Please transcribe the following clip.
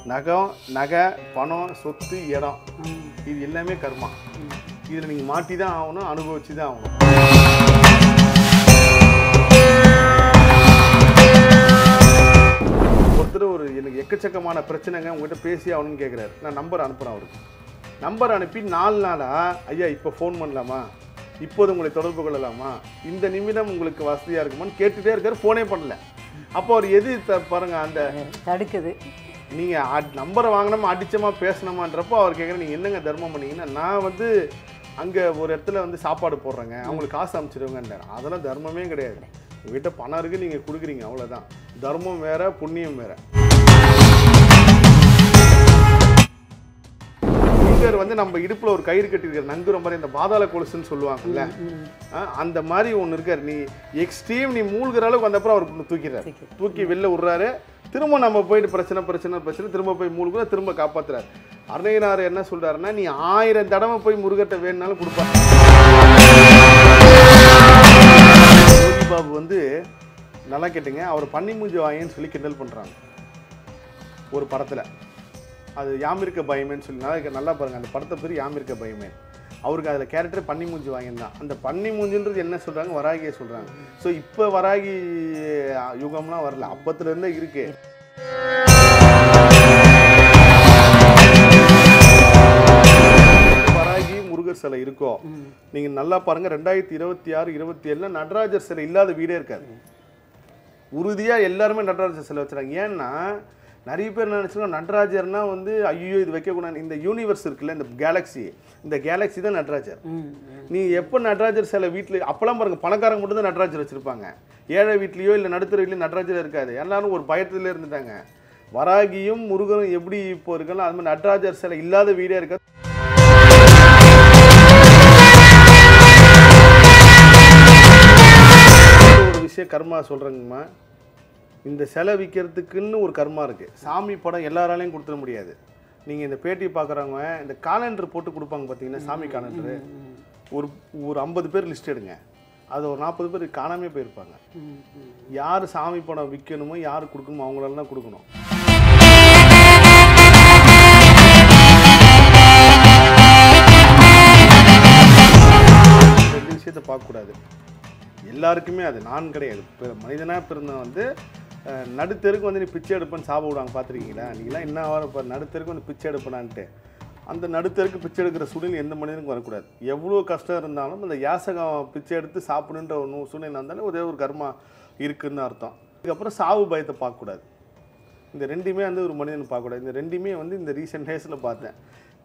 நகம் நகை பணம் சொத்து இடம் இது எல்லாமே கர்மா இதில் நீங்கள் மாட்டி தான் ஆகணும் அனுபவிச்சு தான் ஆகணும் ஒருத்தர் ஒரு எனக்கு எக்கச்சக்கமான பிரச்சனைங்க உங்ககிட்ட பேசி ஆகணும்னு கேட்குறாரு நான் நம்பர் அனுப்புகிறேன் அவருக்கு நம்பர் அனுப்பி நாலு நாளா ஐயா இப்போ ஃபோன் பண்ணலாமா இப்போது உங்களை தொடர்பு கொள்ளலாமா இந்த நிமிடம் உங்களுக்கு வசதியாக இருக்குமான்னு கேட்டுகிட்டே இருக்காரு ஃபோனே பண்ணல அப்போ அவர் எது த- பாருங்க அந்த தடுக்குது நீங்கள் நம்பரை வாங்கினோமா அடிச்சோமா பேசணுமான்றப்போ அவர் கேட்குறேன் நீங்கள் என்னங்க தர்மம் பண்ணீங்கன்னா நான் வந்து அங்கே ஒரு இடத்துல வந்து சாப்பாடு போடுறேங்க அவங்களுக்கு காசு அனுப்பிச்சிடுவேங்க அதெல்லாம் தர்மமே கிடையாது உங்ககிட்ட பணம் இருக்குது நீங்கள் கொடுக்குறீங்க அவ்வளோதான் தர்மம் வேற புண்ணியம் வேற நங்கர் வந்து நம்ம இடுப்புல ஒரு கயிறு கட்டியிருக்கிற நங்குற மாதிரி இந்த பாதாள கொலுசுன்னு சொல்லுவாங்கல்ல ஆ, அந்த மாதிரி ஒன்று இருக்காரு நீ எக்ஸ்ட்ரீம் நீ மூழ்கிற அளவுக்கு வந்தப்பறம் அவர் தூக்கிறார் தூக்கி வெளில விட்றாரு திரும்ப நம்ம போயிட்டு பிரச்சனை பிரச்சனை பிரச்சனை திரும்ப போய் மூழ்குற திரும்ப காப்பாத்துறாரு அருணகிரிநாதர் என்ன சொல்றாருன்னா நீ ஆயிரம் தடவை போய் முருகட்ட வேணுனாலும் கொடுப்பாரு யோகி பாபு வந்து நல்லா கேட்டுங்க அவர் பன்னி மூஞ்சி வாயேன்னு சொல்லி கிண்டல் பண்றாங்க ஒரு படத்துல அது யாமிருக்க பயமேன்னு சொல்லி நல்லா நல்லா பாருங்க அந்த படத்தை பேர் யாமிருக்க பயமே அவருக்கு அதில் கேரக்டர் பன்னி மூஞ்சி வாங்கியிருந்தான் தான் அந்த பன்னி மூஞ்சின்றது என்ன சொல்கிறாங்க வராகியை சொல்கிறாங்க ஸோ இப்போ வராகி அஹ், யுகம்லாம் வரல அப்பத்துலேருந்தே இருக்கு வராகி முருகர் சிலை இருக்கோ நீங்கள் நல்லா பாருங்க ரெண்டாயிரத்தி இருபத்தி ஆறு இருபத்தி ஏழுல நடராஜர் சிலை இல்லாத வீடே இருக்காது உறுதியாக எல்லாருமே நடராஜர் சிலை வச்சுறாங்க ஏன்னா நிறைய பேர் என்ன நினச்சிருக்கோம் நடராஜர்னா வந்து ஐயோ இது வைக்கக்கூடாது இந்த யூனிவர்ஸ் இருக்குல்ல இந்த கேலக்ஸி இந்த கேலக்ஸி தான் நடராஜர் நீ எப்போ நடராஜர் சிலை வீட்டில் அப்போல்லாம் பாருங்க பணக்காரங்க மட்டும் தான் நடராஜர் வச்சுருப்பாங்க ஏழை வீட்லேயோ இல்லை நடுத்தர வீட்லேயோ நடராஜர் இருக்காது எல்லாரும் ஒரு பயத்துல இருந்துட்டாங்க வராகியும் முருகனும் எப்படி இப்போ இருக்கணும் அது மாதிரி நடராஜர் சிலை இல்லாத வீடே இருக்காது ஒரு விஷயம் கர்மா சொல்கிறேங்கம்மா இந்த சிலை விற்கிறதுக்குன்னு ஒரு கர்மா இருக்குது சாமி படம் எல்லாராலையும் கொடுத்துட முடியாது நீங்கள் இந்த பேட்டி பார்க்குறவங்க இந்த காலண்டர் போட்டு கொடுப்பாங்க பார்த்தீங்கன்னா சாமி காலண்டரு ஒரு ஒரு ஐம்பது பேர் லிஸ்ட் எடுங்க அது ஒரு நாற்பது பேர் காணாமே போயிருப்பாங்க யார் சாமி படம் விற்கணுமோ யார் கொடுக்கணுமோ அவங்களெல்லாம் தான் கொடுக்கணும் ரெண்டு விஷயத்தை பார்க்கக்கூடாது எல்லாருக்குமே அது நான் கிடையாது இப்போ மனிதனாக பிறந்த வந்து அஹ், நடுத்தெருக்கு வந்து நீ பிச்சை எடுப்பேன்னு சாப்பிட விடுவாங்க பார்த்துருக்கீங்களா நீங்களாம் என்ன வர இப்போ நடுத்தெருக்கு வந்து பிச்சை எடுப்பேனான்ட்டு அந்த நடுத்தருக்கு பிச்சை எடுக்கிற சூழ்நிலை எந்த மனிதனுக்கும் வரக்கூடாது எவ்வளோ கஷ்டம் இருந்தாலும் அந்த யாசகம் பிச்சை எடுத்து சாப்பிடுன்ற ஒரு நூ- சூழ்நிலை இருந்தாலும் ஒரே ஒரு கர்மா இருக்குன்னு அர்த்தம் அதுக்கப்புறம் சாவு பயத்தை பார்க்கக்கூடாது இந்த ரெண்டுமே வந்து ஒரு மனிதன் பார்க்கக்கூடாது இந்த ரெண்டுமே வந்து இந்த ரீசெண்ட் டேஸில் பார்த்தேன்